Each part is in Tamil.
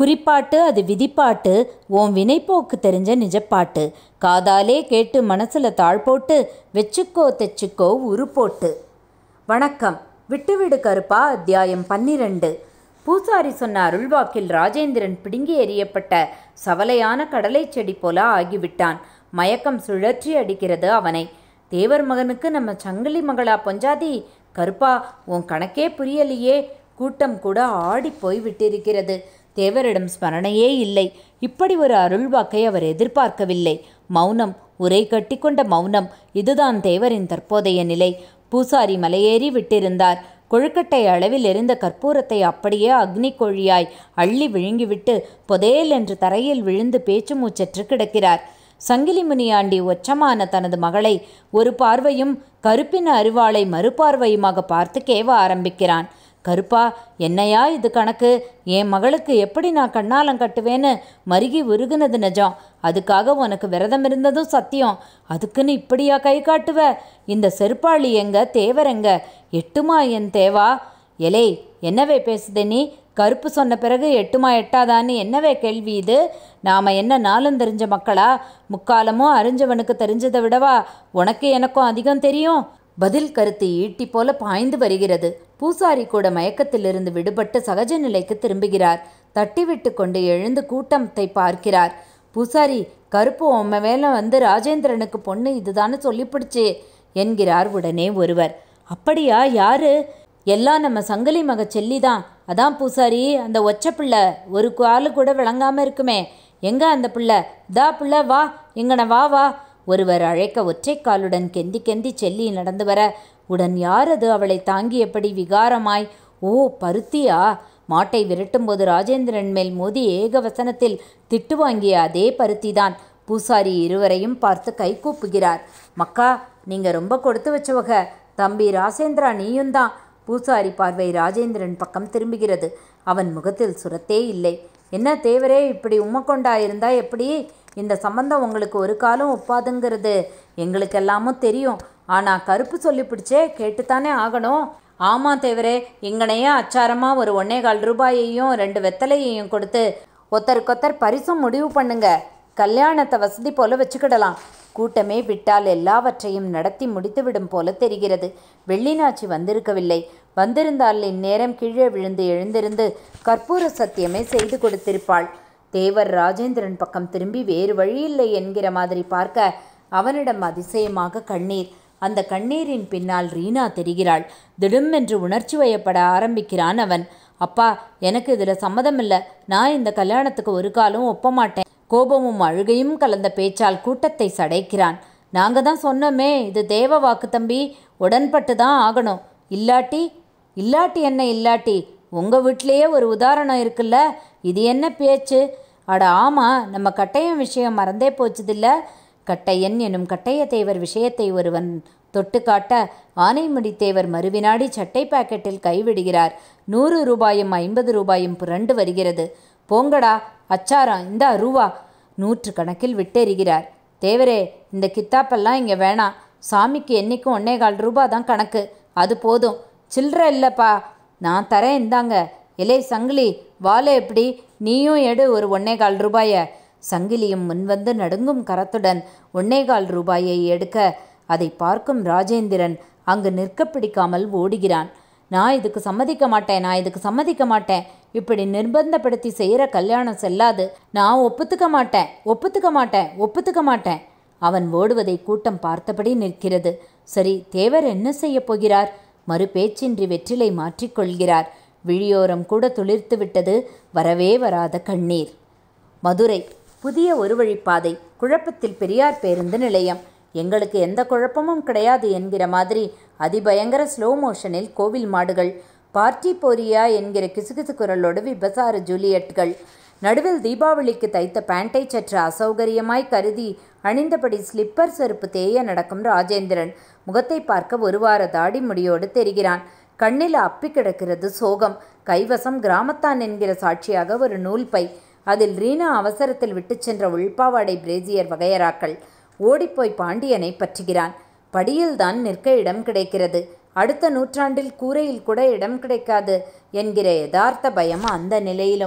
குறிப்பாட்டு அது விதிப்பாட்டு உன் வினைப்போக்கு தெரிஞ்ச நிஜப்பாட்டு காதாலே கேட்டு மனசுல தாழ் போட்டு வெச்சுக்கோ தெச்சுக்கோ உரு போட்டு வணக்கம் விட்டுவிடு கருப்பா அத்தியாயம் பன்னிரண்டு பூசாரி சொன்ன அருள்வாக்கில் ராஜேந்திரன் பிடுங்கி எறியப்பட்ட சவலையான கடலை செடி போல ஆகிவிட்டான் மயக்கம் சுழற்றி அடிக்கிறது அவனை தேவர் மகனுக்கு நம்ம சங்கிலி மகளா பொஞ்சாதி கருப்பா உன் கணக்கே புரியலையே கூட்டம் கூட ஆடி போய் விட்டிருக்கிறது தேவரிடம் ஸ்மரணையே இல்லை இப்படி ஒரு அருள்வாக்கை அவர் எதிர்பார்க்கவில்லை மௌனம் உரை கட்டிக்கொண்ட மௌனம் இதுதான் தேவரின் தற்போதைய நிலை பூசாரி மலையேறி விட்டிருந்தார் கொழுக்கட்டை அளவில் எரிந்த கற்பூரத்தை அப்படியே அக்னி கோழியாய் அள்ளி விழுங்கிவிட்டு பொதேல் என்று தரையில் விழுந்து பேச்சு மூச்சற்று கிடக்கிறார் சங்கிலி முனியாண்டி ஒச்சமான தனது மகளை ஒரு பார்வையும் கருப்பின அருவாளை மறுபார்வையுமாக பார்த்து கேவ ஆரம்பிக்கிறான் கருப்பா என்னையா இது கணக்கு என் மகளுக்கு எப்படி நான் கண்ணாலம் கட்டுவேன்னு மருகி உருகுனது நிஜம் அதுக்காக உனக்கு விரதம் இருந்ததும் சத்தியம் அதுக்குன்னு இப்படியா கை காட்டுவ இந்த செருப்பாளி எங்க தேவரெங்க எட்டுமா என் தேவா எலே என்னவே பேசுதே நீ கருப்பு சொன்ன பிறகு எட்டுமா எட்டாதான்னு என்னவே கேள்வி இது நாம் என்ன நாளும் தெரிஞ்ச மக்களா முக்காலமும் அறிஞ்சவனுக்கு தெரிஞ்சதை விடவா உனக்கு எனக்கும் அதிகம் தெரியும் பதில் கருத்து ஈட்டி போல பாய்ந்து வருகிறது பூசாரி கூட மயக்கத்திலிருந்து விடுபட்டு சகஜ நிலைக்கு திரும்புகிறார் தட்டிவிட்டு கொண்டு எழுந்து கூட்டத்தை பார்க்கிறார் பூசாரி கருப்பு உம்ம மேல வந்து ராஜேந்திரனுக்கு பொண்ணு இதுதான்னு சொல்லிப்பிடிச்சு என்கிறார் உடனே ஒருவர் அப்படியா யாரு எல்லாம் நம்ம சங்கிலி மக செல்லிதான் அதான் பூசாரி அந்த ஒச்ச பிள்ளை ஒரு காலு கூட விளங்காம இருக்குமே எங்க அந்த பிள்ளை இதா பிள்ளை வா எங்கன வா வா ஒருவர் அழைக்க ஒற்றை காலுடன் கெந்தி கெந்தி செல்லி நடந்து வர உடன் யார் அது அவளை தாங்கியபடி விகாரமாய் ஓ பருத்தியா மாட்டை விரட்டும்போது ராஜேந்திரன் மேல் மோதி ஏகவசனத்தில் திட்டு வாங்கிய அதே பருத்திதான் பூசாரி இருவரையும் பார்த்து கை கூப்புகிறார் மக்கா நீங்க ரொம்ப கொடுத்து வச்சவக தம்பி ராசேந்திரா நீயும் தான் பூசாரி பார்வை ராஜேந்திரன் பக்கம் திரும்புகிறது அவன் முகத்தில் சுரத்தே இல்லை என்ன தேவரே இப்படி உம்மக்கொண்டா இருந்தா எப்படி இந்த சம்பந்தம் உங்களுக்கு ஒரு காலம் ஒப்பாதுங்கிறது எங்களுக்கெல்லாமும் தெரியும் ஆனால் கருப்பு சொல்லி பிடிச்சே கேட்டுத்தானே ஆகணும் ஆமாம் தேவரே இங்கனையே அச்சாரமாக ஒரு ஒன்னே கால் ரூபாயையும் ரெண்டு வெத்தலையையும் கொடுத்து ஒத்தருக்கொத்தர் பரிசும் முடிவு பண்ணுங்க கல்யாணத்தை வசதி போல வச்சுக்கிடலாம் கூட்டமே விட்டால் எல்லாவற்றையும் நடத்தி முடித்துவிடும் போல தெரிகிறது வெள்ளினாச்சி வந்திருக்கவில்லை வந்திருந்தால் இந்நேரம் கீழே விழுந்து எழுந்திருந்து கற்பூர சத்தியமே செய்து கொடுத்திருப்பாள் தேவர் ராஜேந்திரன் பக்கம் திரும்பி வேறு வழியில்லை என்கிற மாதிரி பார்க்க அவனிடம் அதிசயமாக கண்ணீர் அந்த கண்ணீரின் பின்னால் ரீனா தெரிகிறாள் திடுமென்று உணர்ச்சி வயப்பட ஆரம்பிக்கிறான் அவன் அப்பா எனக்கு இதில் சம்மதமில்லை நான் இந்த கல்யாணத்துக்கு ஒரு காலம் ஒப்ப மாட்டேன் கோபமும் அழுகையும் கலந்த பேச்சால் கூட்டத்தை சடைக்கிறான் நாங்கள் தான் சொன்னோமே இது தேவ வாக்கு தம்பி உடன்பட்டு தான் ஆகணும் இல்லாட்டி இல்லாட்டி என்ன இல்லாட்டி உங்கள் வீட்டிலேயே ஒரு உதாரணம் இருக்குல்ல இது என்ன பேச்சு அட ஆமாம் நம்ம கட்டையன் விஷயம் மறந்தே போச்சுதில்ல கட்டையன் எனும் கட்டைய தேவர் விஷயத்தை ஒருவன் தொட்டு காட்ட ஆனைமுடி தேவர் மறுவினாடி சட்டை பாக்கெட்டில் கைவிடுகிறார் நூறு ரூபாயும் ஐம்பது ரூபாயும் புரண்டு வருகிறது போங்கடா அச்சாரம் இந்தா ரூவா நூற்று கணக்கில் விட்டெறிகிறார் தேவரே இந்த கித்தாப்பெல்லாம் இங்கே வேணாம் சாமிக்கு என்னைக்கும் ஒன்னே கால் ரூபா தான் கணக்கு அது போதும் சில்லற இல்லைப்பா நான் தரேன் இந்தாங்க எலே சங்கிலி வாழை எப்படி நீயும் எடு ஒரு ஒன்னே கால் ரூபாய சங்கிலியும் முன்வந்து நடுங்கும் கரத்துடன் ஒன்னே கால் ரூபாயை எடுக்க அதை பார்க்கும் ராஜேந்திரன் அங்கு நிற்க பிடிக்காமல் ஓடுகிறான் நான் இதுக்கு சம்மதிக்க மாட்டேன் நான் இதுக்கு சம்மதிக்க மாட்டேன் இப்படி நிர்பந்தப்படுத்தி செய்கிற கல்யாணம் செல்லாது நான் ஒப்புத்துக்க மாட்டேன் ஒப்புத்துக்க மாட்டேன் ஒப்புத்துக்க மாட்டேன் அவன் ஓடுவதை கூட்டம் பார்த்தபடி நிற்கிறது சரி தேவர் என்ன செய்ய போகிறார் மறு பேச்சின்றி வெற்றிலை மாற்றிக்கொள்கிறார் விழியோரம் கூட துளிர்த்து விட்டது வரவே வராத கண்ணீர் மதுரை புதிய ஒரு வழிப்பாதை குழப்பத்தில் பெரியார் பேருந்து நிலையம் எங்களுக்கு எந்த குழப்பமும் கிடையாது என்கிற மாதிரி அதிபயங்கர ஸ்லோ மோஷனில் கோவில் மாடுகள் பார்ட்டி போரியா என்கிற கிசுகிசு குரலோடு விபசார ஜூலியட்கள் நடுவில் தீபாவளிக்கு தைத்த பேண்டை சற்று அசௌகரியமாய் கருதி அணிந்தபடி ஸ்லிப்பர் செருப்பு தேய நடக்கும் ராஜேந்திரன் முகத்தை பார்க்க ஒரு வார தாடி முடியோடு தெரிகிறான் கண்ணில் அப்பி கிடக்கிறது சோகம் கைவசம் கிராமத்தான் என்கிற சாட்சியாக ஒரு நூல் பை அதில் ரீனா அவசரத்தில் விட்டுச் சென்ற உள்பாவாடை பிரேசியர் வகையராக்கள் ஓடிப்போய் பாண்டியனை பற்றுகிறான் படியில்தான் நிற்க இடம் கிடைக்கிறது அடுத்த நூற்றாண்டில் கூரையில் கூட இடம் கிடைக்காது என்கிற யதார்த்த பயம் அந்த நிலையிலும்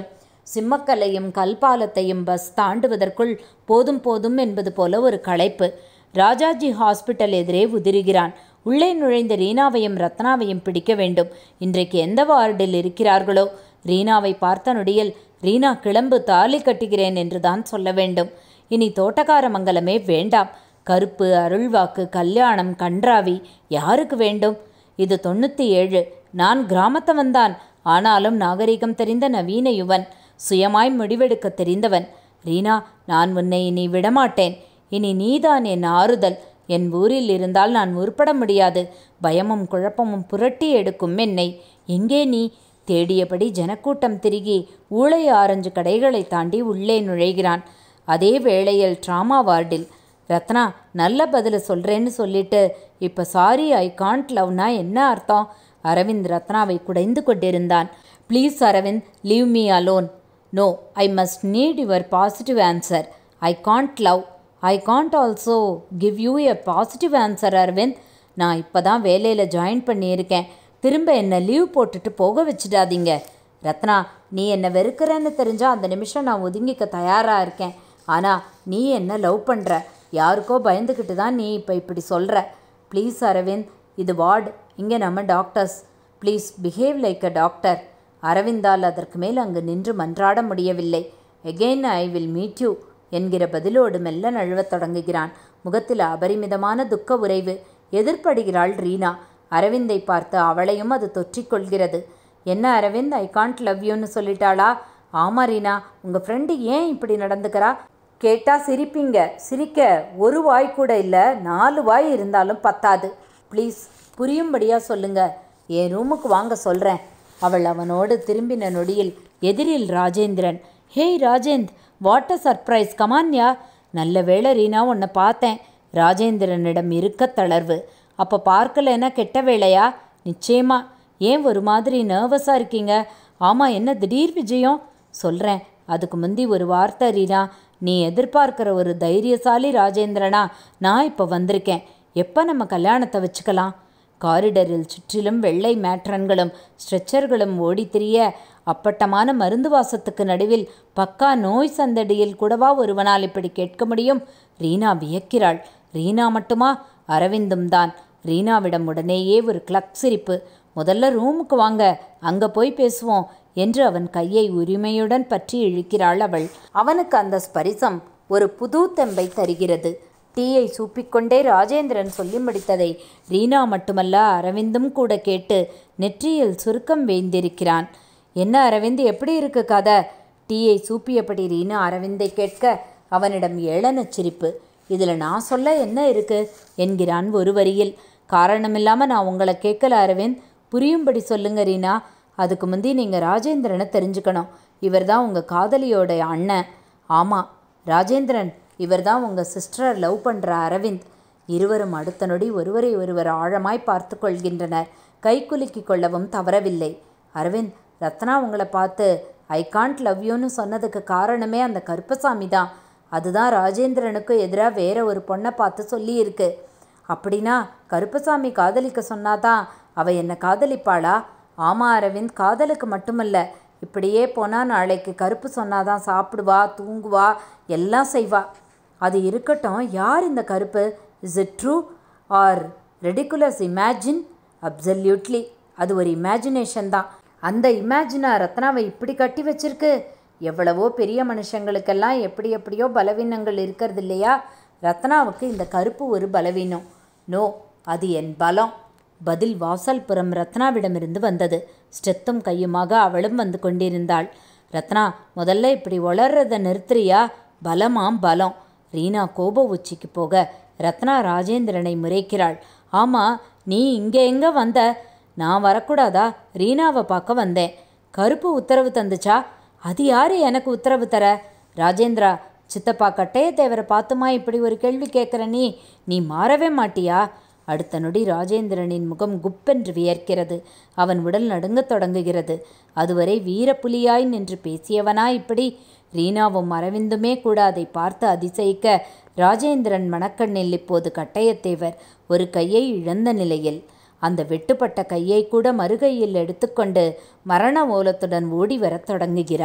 சிம்மக்கல்லையும் கல்பாலத்தையும் பஸ் தாண்டுவதற்குள் போதும் போதும் என்பது போல ஒரு களைப்பு ராஜாஜி ஹாஸ்பிட்டல் எதிரே உதிருகிறான் உள்ளே நுழைந்த ரீனாவையும் ரத்னாவையும் பிடிக்க வேண்டும் இன்றைக்கு எந்த வார்டில் இருக்கிறார்களோ ரீனாவை பார்த்த நொடியில் ரீனா கிளம்பு தாலி கட்டுகிறேன் என்றுதான் சொல்ல வேண்டும் இனி தோட்டக்கார மங்கலமே வேண்டாம் கருப்பு அருள்வாக்கு கல்யாணம் கன்றாவி யாருக்கு வேண்டும் இது தொண்ணூற்றி ஏழு நான் கிராமத்தவன்தான் ஆனாலும் நாகரிகம் தெரிந்த நவீன யுவன் சுயமாய் முடிவெடுக்க தெரிந்தவன் ரீனா நான் உன்னை இனி விடமாட்டேன் இனி நீதான் என் ஆறுதல் என் ஊரில் இருந்தால் நான் உருப்பட முடியாது பயமும் குழப்பமும் புரட்டி எடுக்கும் என்னை எங்கே நீ தேடியபடி ஜனக்கூட்டம் திருகி ஊளை ஆரஞ்சு கடைகளை தாண்டி உள்ளே நுழைகிறான் அதே வேளையில் ட்ராமா வார்டில் ரத்னா நல்ல பதிலை சொல்கிறேன்னு சொல்லிட்டு இப்போ சாரி ஐ காண்ட் லவ்னா என்ன அர்த்தம் அரவிந்த் ரத்னாவை குடைந்து கொண்டிருந்தான் please Aravind leave me alone no I must need your positive answer I can't love I can't also give you a positive answer Aravind நான் இப்போ தான் வேலையில் ஜாயின் பண்ணியிருக்கேன் திரும்ப என்னை லீவ் போட்டுட்டு போக வச்சிடாதீங்க ரத்னா நீ என்னை வெறுக்கிறேன்னு தெரிஞ்சால் அந்த நிமிஷம் நான் ஒதுங்கிக்க தயாராக இருக்கேன் ஆனால் நீ என்ன லவ் பண்ணுற யாருக்கோ பயந்துக்கிட்டு தான் நீ இப்போ இப்படி சொல்கிற ப்ளீஸ் அரவிந்த் இது வார்டு இங்கே நம்ம doctors please behave like a doctor அரவிந்தால் அதற்கு மேல் அங்கு நின்று மன்றாட முடியவில்லை again I will meet you என்கிற பதிலோடு மெல்ல நழுவத் தொடங்குகிறான் முகத்தில் அபரிமிதமான துக்க உறைவு எதிர்ப்படுகிறாள் ரீனா அரவிந்தை பார்த்து அவளையும் அது தொற்றிக்கொள்கிறது என்ன அரவிந்த் ஐ காண்ட் லவ் யூன்னு சொல்லிட்டாளா ஆமா ரீனா உங்கள் ஃப்ரெண்டு ஏன் இப்படி நடந்துக்கிறா கேட்டால் சிரிப்பீங்க சிரிக்க ஒரு வாய் கூட இல்லை நாலு வாய் இருந்தாலும் பத்தாது ப்ளீஸ் புரியும்படியாக சொல்லுங்க என் ரூமுக்கு வாங்க சொல்கிறேன் அவள் அவனோடு திரும்பின நொடியில் எதிரில் Rajendran hey Rajend what a surprise come on ya நல்ல வேளை ரீனா உன்னை பார்த்தேன் ராஜேந்திரனிடம் இருக்க தளர்வு அப்போ பார்க்கலைன்னா கெட்ட வேளையா நிச்சயமா ஏன் ஒரு மாதிரி நர்வஸாக இருக்கீங்க ஆமாம் என்ன திடீர் விஜயம் சொல்கிறேன் அதுக்கு முந்தி ஒரு வார்த்தை ரீனா நீ எதிர்பார்க்கிற ஒரு தைரியசாலி ராஜேந்திரனா நான் இப்போ வந்திருக்கேன் எப்போ நம்ம கல்யாணத்தை வச்சுக்கலாம் காரிடரில் சுற்றிலும் வெள்ளை மேட்ரன்களும் ஸ்ட்ரெச்சர்களும் ஓடித் திரிய அப்பட்டமான மருந்து வாசத்துக்கு நடுவில் பக்கா நோய் சந்தடியில் கூடவா ஒருவனால் இப்படி கேட்க முடியும் ரீனா வியக்கிறாள் ரீனா மட்டுமா அரவிந்தும் தான் ரீனாவிடம் உடனேயே ஒரு கிளக் சிரிப்பு முதல்ல ரூமுக்கு வாங்க அங்கே போய் பேசுவோம் என்று அவன் கையை உரிமையுடன் பற்றி இழுக்கிறாள் அவள் அவனுக்கு அந்த ஸ்பரிசம் ஒரு புது தெம்பை தருகிறது டீயை சூப்பிக்கொண்டே ராஜேந்திரன் சொல்லி முடித்ததை ரீனா மட்டுமல்ல அரவிந்தும் கூட கேட்டு நெற்றியில் சுருக்கம் வேந்திருக்கிறான் என்ன அரவிந்த் எப்படி இருக்கு கதை டீயை சூப்பியபடி ரீனா அரவிந்தை கேட்க அவனிடம் ஏளனச் சிரிப்பு இதில் நான் சொல்ல என்ன இருக்கு என்கிறான் ஒரு வரியில் காரணமில்லாமல் நான் உங்களை கேட்கல அரவிந்த் புரியும்படி சொல்லுங்க ரீனா அதுக்கு முந்தி நீங்கள் ராஜேந்திரனை தெரிஞ்சுக்கணும் இவர் தான் உங்கள் காதலியோட அண்ணன் ஆமாம் ராஜேந்திரன் இவர் தான் உங்கள் சிஸ்டரை லவ் பண்ணுற அரவிந்த் இருவரும் அடுத்த நொடி ஒருவரை ஒருவர் ஆழமாய் பார்த்து கொள்கின்றனர் கை குலுக்கி கொள்ளவும் தவறவில்லை அரவிந்த் ரத்னா உங்களை பார்த்து ஐ காண்ட் லவ் யூன்னு சொன்னதுக்கு காரணமே அந்த கருப்பசாமி தான் அதுதான் ராஜேந்திரனுக்கு எதிராக வேற ஒரு பொண்ணை பார்த்து சொல்லியிருக்கு அப்படின்னா கருப்பசாமி காதலிக்க சொன்னாதான் அவ என்னை காதலிப்பாளா ஆமா அரவிந்த் காதலுக்கு மட்டுமல்ல இப்படியே போனால் நாளைக்கு கருப்பு சொன்னாதான் சாப்பிடுவா தூங்குவா எல்லாம் செய்வா அது இருக்கட்டும் யார் இந்த கருப்பு is it true or ridiculous imagine absolutely அது ஒரு இமேஜினேஷன் தான் அந்த இமேஜினா ரத்னாவை இப்படி கட்டி வச்சிருக்கு எவ்வளவோ பெரிய மனுஷங்களுக்கெல்லாம் எப்படி எப்படியோ பலவீனங்கள் இருக்கிறது இல்லையா ரத்னாவுக்கு இந்த கருப்பு ஒரு பலவீனம் நோ அது என் பலம் பதில் வாசல்புறம் ரத்னாவிடமிருந்து வந்தது ஸ்டெத்தும் கையுமாக அவளும் வந்து கொண்டிருந்தாள் ரத்னா முதல்ல இப்படி வளர்றத நிறுத்துறியா பலமாம் பலம் ரீனா கோப உச்சிக்கு போக ரத்னா ராஜேந்திரனை முறைக்கிறாள் ஆமாம் நீ இங்கே எங்கே வந்த நான் வரக்கூடாதா ரீனாவை பார்க்க வந்தேன் கருப்பு உத்தரவு தந்துச்சா அது யாரு எனக்கு உத்தரவு தர ராஜேந்திரா சித்தப்பா கட்டையத்தேவரை பார்த்துமா இப்படி ஒரு கேள்வி கேட்குற நீ நீ மாறவே மாட்டியா அடுத்த நொடி ராஜேந்திரனின் முகம் குப்பென்று வியர்க்கிறது அவன் உடல் நடுங்கத் தொடங்குகிறது அதுவரை வீரப்புலியாய் நின்று பேசியவனா இப்படி ரீனாவும் அரவிந்துமே கூட அதை பார்த்து அதிசயிக்க ராஜேந்திரன் மணக்கண்ணில் இப்போது கட்டையத்தேவர் ஒரு கையை இழந்த நிலையில் அந்த வெட்டுப்பட்ட கையை கூட மறுகையில் எடுத்துக்கொண்டு மரண ஓலத்துடன் ஓடி வரத் தொடங்குகிறார்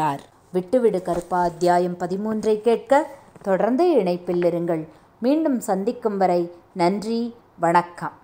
விட்டுவிடு கருப்பா அத்தியாயம் பதிமூன்றை கேட்க தொடர்ந்து இணைப்பில் இருங்கள் மீண்டும் சந்திக்கும் வரை நன்றி வணக்கம்